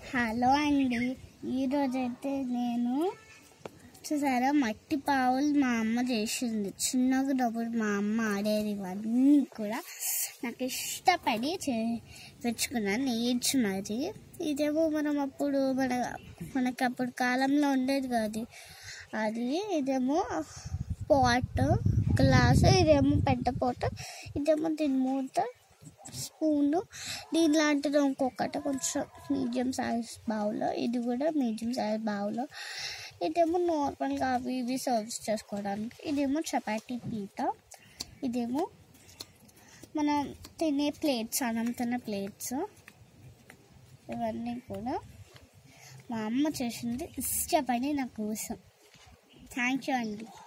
hello అండి ఈరోజైతే నేను చూసారా మట్టి పావులు మా అమ్మ చేసింది చిన్నగా ఉన్నప్పుడు మా అమ్మ ఆడేది ఇవన్నీ కూడా నాకు ఇష్టపడి చే తెచ్చుకున్నాను నేర్చున్నది ఇదేమో మనం అప్పుడు మన మనకి అప్పుడు కాలంలో ఉండేది కాదు అది ఇదేమో పాట్ గ్లాసు ఇదేమో పెద్ద పోట ఇదేమో దీని మూత స్పూను దీనిలాంటిది ఇంకొకటి కొంచెం మీడియం సైజ్ బౌల్లో ఇది కూడా మీడియం సైజ్ బౌల్లో ఇదేమో నార్మల్గా అవి ఇవి సర్వ్ చేసుకోవడానికి ఇదేమో చపాతీ పీట ఇదేమో మనం తినే ప్లేట్స్ అన్నం తినే ప్లేట్స్ ఇవన్నీ కూడా మా అమ్మ చేసింది ఇష్టపడి నా కోసం థ్యాంక్ యూ అండి